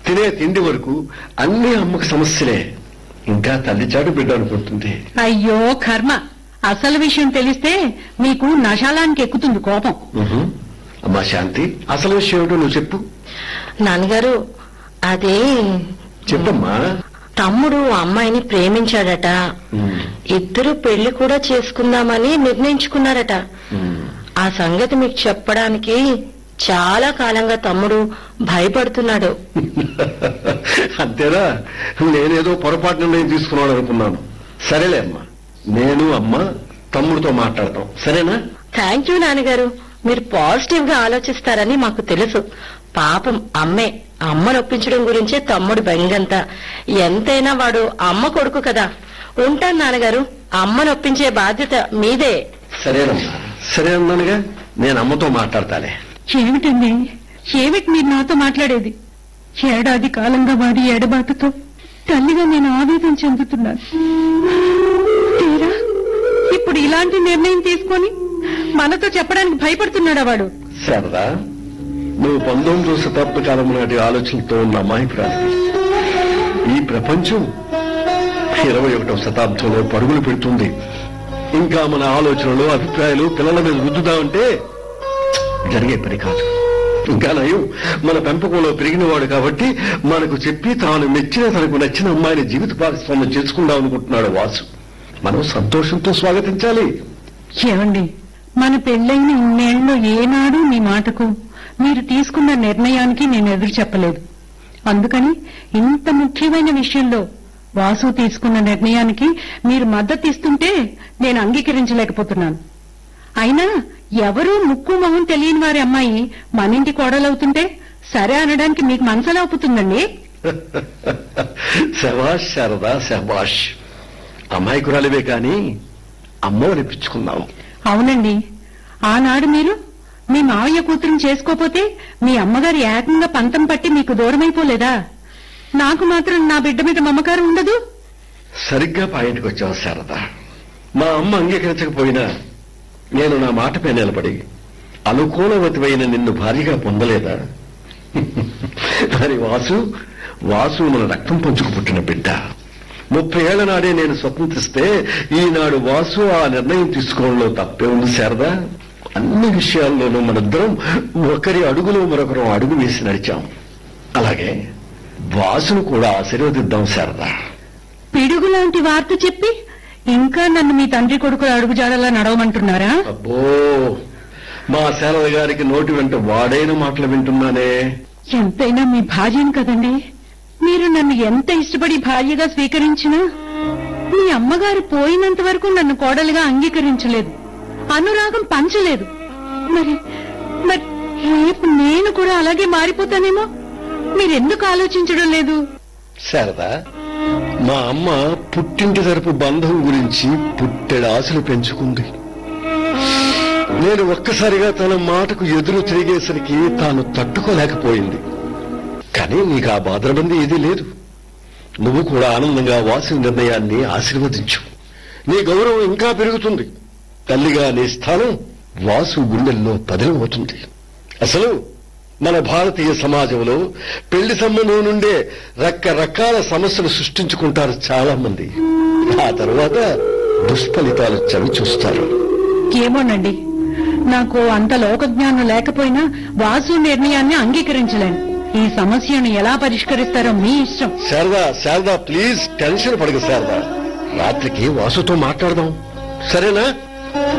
తినే తిండి వరకు అన్ని అమ్మకు సమస్యలే ఇంకా తల్లి చాటు బిడ్డ అనుకుంటుంది అయ్యో కర్మ అసలు విషయం తెలిస్తే మీకు నశాలానికి ఎక్కుతుంది కోపం ఉహు. అమ్మా శాంతి అసలు విషయం ఏమిటో నువ్వు చెప్పు నాన్నగారు అదే చెప్పమ్మా తమ్ముడు అమ్మాయిని ప్రేమించాడట ఉమ్, ఇద్దరు పెళ్లి కూడా చేసుకుందామని నిర్ణయించుకున్నారట ఉమ్. ఆ సంగతి మీకు చెప్పడానికి చాలా కాలంగా తమ్ముడు భయపడుతున్నాడు అంతేనా నేనేదో పొరపాటు నిర్ణయం తీసుకున్నాను అనుకున్నాను సరేలే అమ్మా నేను అమ్మ తమ్ముడితో మాట్లాడతాం సరేనా థ్యాంక్ యూ నాన్నగారు మీరు పాజిటివ్ గా ఆలోచిస్తారని మాకు తెలుసు పాపం అమ్మే అమ్మను ఒప్పించడం గురించే తమ్ముడు బెంగంతా ఎంతైనా వాడు అమ్మ కొడుకు కదా ఉంటాను నాన్నగారు అమ్మను ఒప్పించే బాధ్యత మీదే సరేనమ్మా సరే అన్నానుగా నేను అమ్మతో మాట్లాడతాలే ఏమిటండి ఏమిటి మీరు నాతో మాట్లాడేది ఏడాది కాలంగా వాడి ఎడబాటుతో తల్లిగా నేను ఆవేదన చెందుతున్నాను తీరా ఇప్పుడు ఇలాంటి నిర్ణయం తీసుకొని మనతో చెప్పడానికి భయపడుతున్నాడా వాడు శారదా నువ్వు పంతొమ్మిదో శతాబ్ద కాలం నాటి ఆలోచనలతో ఉన్న అమాయకురాలివి ఈ ప్రపంచం ఇరవై ఒకటవ శతాబ్దంలో పరుగులు పెడుతుంది ఇంకా మన ఆలోచనలు అభిప్రాయాలు పిల్లల మీద రుద్దుదామంటే జరిగే పని కాదు ఇంకా నయం మన పెంపకంలో పెరిగినవాడు కాబట్టి మనకు చెప్పి తాను మెచ్చిన తనకు నచ్చిన అమ్మాయిని జీవిత భాగస్వామ్యం చేసుకుందాం అనుకుంటున్నాడు వాసు మనం సంతోషంతో స్వాగతించాలి ఏమండి మన పెళ్ళైన ఇన్నేళ్ళు ఏనాడు మీ మాటకు మీరు తీసుకున్న నిర్ణయానికి నేను ఎదురు చెప్పలేదు అందుకని ఇంత ముఖ్యమైన విషయంలో వాసు తీసుకున్న నిర్ణయానికి మీరు మద్దతు ఇస్తుంటే నేను అంగీకరించలేకపోతున్నాను అయినా ఎవరూ ముక్కు మొహం తెలియని వారి అమ్మాయి మన ఇంటి కోడలవుతుంటే సరే అనడానికి మీకు మనసలా ఒప్పుతుందండి శబాష్ శారదా శబాష్ అమాయకురాలివే కాని అమ్మో అనిపించుకున్నావు అవునండి ఆనాడు మీరు మీ మావయ్య కూతురుని చేసుకోపోతే మీ అమ్మగారు ఏకంగా పంతం పట్టి మీకు దూరమైపోలేదా నాకు మాత్రం నా బిడ్డ మీద మమకారం ఉండదు సరిగ్గా పాయింట్కి వచ్చావు శారదా మా అమ్మ అంగీకరించకపోయినా నేను నా మాటపై నిలబడి అనుకూలవతివైన నిన్ను భారీగా పొందలేదా మరి వాసు వాసు మన రక్తం పంచుకు పుట్టిన బిడ్డ ముప్పై ఏళ్ల నాడే నేను స్వతంత్రిస్తే ఈనాడు వాసు ఆ నిర్ణయం తీసుకోవడంలో తప్పే ఉంది శారదా అన్ని విషయాల్లోనూ మనిద్దరం ఒకరి అడుగులో మరొకరం అడుగు వేసి నడిచాం అలాగే వాసును కూడా ఆశీర్వదిద్దాం శారదా పిడుగు లాంటి వార్త చెప్పి ఇంకా నన్ను మీ తండ్రి కొడుకుల అడుగుజాడలా నడవమంటున్నారా అబ్బో మా శారద గారికి నోటి వెంట వాడైన మాటలు వింటున్నానే ఎంతైనా మీ భార్యను కదండి మీరు నన్ను ఎంత ఇష్టపడి భార్యగా స్వీకరించినా మీ అమ్మగారు పోయినంత వరకు నన్ను కోడలుగా అంగీకరించలేదు అనురాగం పంచలేదు మరి మరి రేపు నేను కూడా అలాగే మారిపోతానేమో మీరెందుకు ఆలోచించడం లేదు శారద మా అమ్మ పుట్టింటి తరపు బంధం గురించి పుట్టెడు ఆశలు పెంచుకుంది నేను ఒక్కసారిగా తన మాటకు ఎదురు తిరిగేసరికి తాను తట్టుకోలేకపోయింది కానీ నీకు ఆ బాధరబంది ఏదీ లేదు నువ్వు కూడా ఆనందంగా వాసి నిర్ణయాన్ని ఆశీర్వదించు నీ గౌరవం ఇంకా పెరుగుతుంది తల్లిగా నీ స్థానం వాసు గుండెల్లో పదిలమవుతుంది అసలు మన భారతీయ సమాజంలో పెళ్లి సంబంధం నుండే రకరకాల సమస్యలు సృష్టించుకుంటారు చాలా మంది ఆ తర్వాత దుష్ఫలితాలు చవి చూస్తారు ఏమోనండి నాకు అంత లోకజ్ఞానం లేకపోయినా వాసు నిర్ణయాన్ని అంగీకరించలేను ఈ సమస్యను ఎలా పరిష్కరిస్తారో మీ ఇష్టం శారదా శారదా ప్లీజ్ టెన్షన్ పడక శారదా రాత్రికి వాసుతో మాట్లాడదాం సరేనా